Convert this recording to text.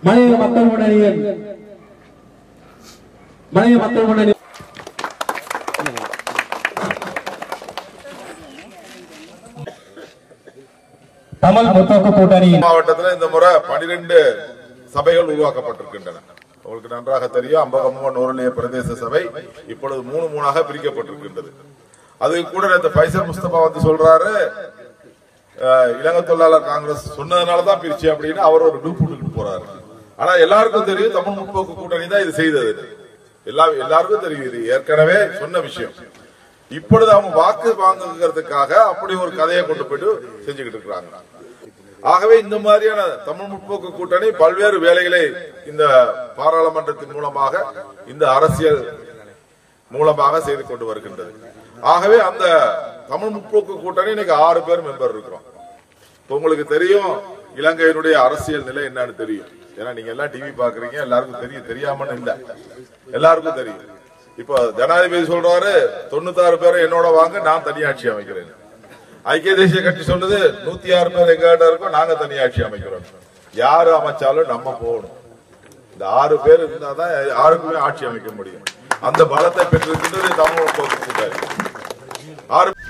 மனித மக்கள் முன்னணியின் மனித மக்கள் முன்னணி தமிழ் முற்போக்கு கூட்டணியின் மாவட்டத்தில் இந்த முறை பனிரெண்டு சபைகள் உருவாக்கப்பட்டிருக்கின்றன உங்களுக்கு நன்றாக தெரியும் அம்பகம்ம நூரலிய பிரதேச சபை இப்பொழுது மூணு மூணாக பிரிக்கப்பட்டிருக்கின்றது அது கூட இந்த பைசல் முஸ்தபா வந்து சொல்றாரு அஹ், இலங்கை தொழிலாளர் காங்கிரஸ் சொன்னதுனாலதான் பிரிச்சு அப்படின்னு அவர் ஒரு டூப் விட்டுக்கிட்டு போறாரு ஆனா எல்லாருக்கும் தெரியும் தமிழ் முற்போக்கு கூட்டணி தான் இது செய்தது எல்லா எல்லாருக்கும் தெரியும் இது ஏற்கனவே சொன்ன விஷயம் இப்பொழுது அவங்க வாக்கு வாங்குறதுக்காக அப்படி ஒரு கதையை கொண்டு போயிட்டு செஞ்சுக்கிட்டு இருக்கிறாங்க ஆகவே இந்த மாதிரியான தமிழ் முற்போக்கு கூட்டணி பல்வேறு வேலைகளை இந்த பாராளுமன்றத்தின் மூலமாக இந்த அரசியல் மூலமாக செய்து கொண்டு வருகின்றது ஆகவே அந்த தமிழ் முற்போக்கு கூட்டணி இன்னைக்கு ஆறு பேர் மெம்பர் இருக்கிறோம் இப்ப உங்களுக்கு தெரியும் இலங்கையினுடைய அரசியல் நிலை என்னன்னு தெரியும் ஏன்னா நீங்க எல்லாம் டிவி பாக்குறீங்க எல்லாருக்கும் தெரியும் தெரியாமன்னு இல்ல எல்லாருக்கும் தெரியும் இப்ப ஜனாதிபதி சொல்றாரு தொண்ணூத்தாறு பேரை என்னோட வாங்க நான் தனியாட்சி அமைக்கிறேன் ஐக்கிய தேசிய கட்சி சொல்லுது நூத்தி ஆறு பேர் எங்கிட்ட இருக்கோம் நாங்க தனியாட்சி அமைக்கிறோம் யாரு அமைச்சாலும் நம்ம போகணும் இந்த ஆறு பேர் இருந்தாதான் யாருக்குமே ஆட்சி அமைக்க முடியும் அந்த பலத்தை பெற்றிருக்கின்றது தமிழ் முற்போக்கு கூட்டணி ஆறு